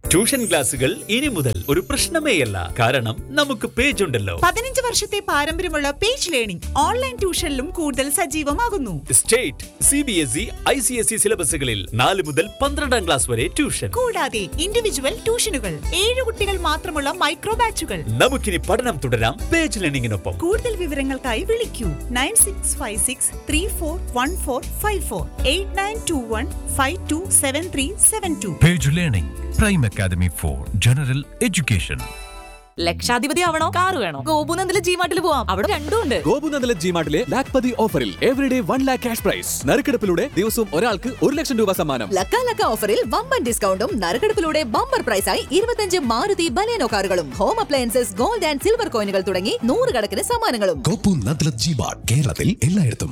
Tuition ക്ലാസുകൾ ഇനി മുതൽ ഒരു പ്രശ്നമേയല്ല കാരണം നമുക്ക് പേജ് ഉണ്ടല്ലോ പതിനഞ്ച് വർഷത്തെ പാരമ്പര്യമുള്ള പേജ് ലേണിംഗ് ഓൺലൈൻ ട്യൂഷനിലും കൂടുതൽ സജീവമാകുന്നു state C B S E I C S E സിലബസുകളിൽ നാല് മുതൽ പന്ത്രണ്ടാം ക്ലാസ് വരെ ട്യൂഷൻ കൂടാതെ ഇൻഡിവിജ്വൽ ട്യൂഷനുകൾ ഏഴ് കുട്ടികൾ മാത്രമുള്ള മൈക്രോ ബാച്ചുകൾ നമുക്കിനി പഠനം തുടരാം പേജ് ലേണിംഗിനൊപ്പം കൂടുതൽ വിവരങ്ങൾക്കായി വിളിക്കൂ nine six five six three four one four five four eight nine two one five two seven three seven two Page Learning, Prime Academy for General Education. ലക്ഷാധിപതി ആവണോ കാറ് വേണോ ഗോപുനന്ദിലെ ജിമാർട്ടിൽ പോവാം അവിടെ രണ്ടും ഉണ്ട് ഗോപുനന്ദല ജിമാർട്ടിലെ ലാക്പതി ഓഫറിൽ everyday one lakh cash prize നറുക്കെടുപ്പിലൂടെ ദിവസവും ഒരാൾക്ക് ഒരു ലക്ഷം രൂപ സമ്മാനം ലക്ക ലക്ക ഓഫറിൽ വമ്പൻ ഡിസ്കൗണ്ടും നറുക്കെടുപ്പിലൂടെ ബമ്പർ പ്രൈസായി ഇരുപത്തഞ്ച് മാരുതി ബലേനോ കാറുകളും home appliances gold and silver കോയിനുകൾ തുടങ്ങി നൂറുകണക്കിന് സമ്മാനങ്ങളും കോപ്പു നദ്ലത് ജിബാർ കേരളത്തിൽ എല്ലായിടത്തും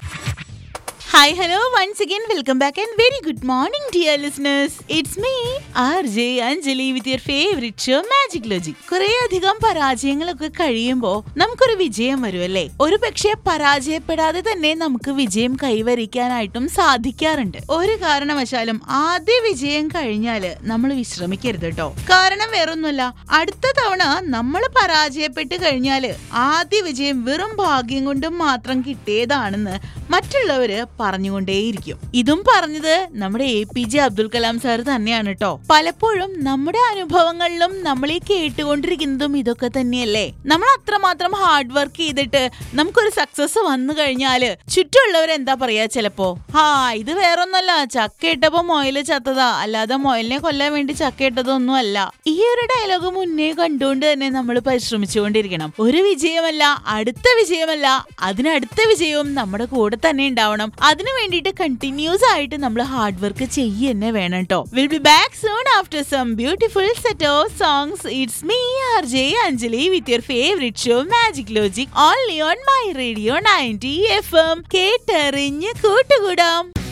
hi hello once again welcome back and very good morning dear listeners it's me R J Anjali with your favourite show magic logic കുറെ അധികം പരാജയങ്ങളൊക്കെ കഴിയുമ്പോൾ നമുക്കൊരു വിജയം വരും അല്ലേ ഒരു പക്ഷേ പരാജയപ്പെടാതെ തന്നെ നമുക്ക് വിജയം കൈവരിക്കാനായിട്ടും സാധിക്കാറുണ്ട് ഒരു കാരണവശാലും ആദ്യ വിജയം കഴിഞ്ഞാല് നമ്മൾ വിശ്രമിക്കരുത് കേട്ടോ കാരണം വേറൊന്നുമല്ല അടുത്ത തവണ നമ്മൾ പരാജയപ്പെട്ട് കഴിഞ്ഞാല് ആദ്യ വിജയം വെറും ഭാഗ്യം കൊണ്ടും മാത്രം കിട്ടിയതാണെന്ന് മറ്റുള്ളവര് പറഞ്ഞുകൊണ്ടേയിരിക്കും ഇതും പറഞ്ഞത് നമ്മുടെ A P J Abdul Kalam sir തന്നെയാണ് കേട്ടോ പലപ്പോഴും നമ്മുടെ അനുഭവങ്ങളിലും നമ്മൾ ഈ കേട്ടുകൊണ്ടിരിക്കുന്നതും ഇതൊക്കെ തന്നെയല്ലേ നമ്മൾ അത്രമാത്രം ഹാർഡ് വർക്ക് ചെയ്തിട്ട് നമുക്കൊരു സക്സസ് വന്നു കഴിഞ്ഞാല് ചുറ്റുമുള്ളവർ എന്താ പറയാ ചിലപ്പോ ആ ഇത് വേറൊന്നല്ല ചക്ക ഇട്ടപ്പോ മൊയല് ചത്തതാ അല്ലാതെ മൊയലിനെ കൊല്ലാൻ വേണ്ടി ചക്ക ഇട്ടതൊന്നും അല്ല ഈ ഒരു ഡയലോഗ് മുന്നേ കണ്ടുകൊണ്ട് തന്നെ നമ്മൾ പരിശ്രമിച്ചുകൊണ്ടിരിക്കണം ഒരു വിജയമല്ല അടുത്ത വിജയമല്ല അതിനടുത്ത വിജയവും നമ്മുടെ കൂടെ തന്നെ ഉണ്ടാവണം അതിനു വേണ്ടിയിട്ട് കണ്ടിന്യൂസ് ആയിട്ട് നമ്മൾ ഹാർഡ് വർക്ക് ചെയ്യുക തന്നെ വേണം കേട്ടോ will be back soon after some beautiful set of songs it's me R J Anjali with your favourite show magic logic only on my radio ninety F M കേട്ടറിഞ്ഞ് കൂട്ടുകൂടാം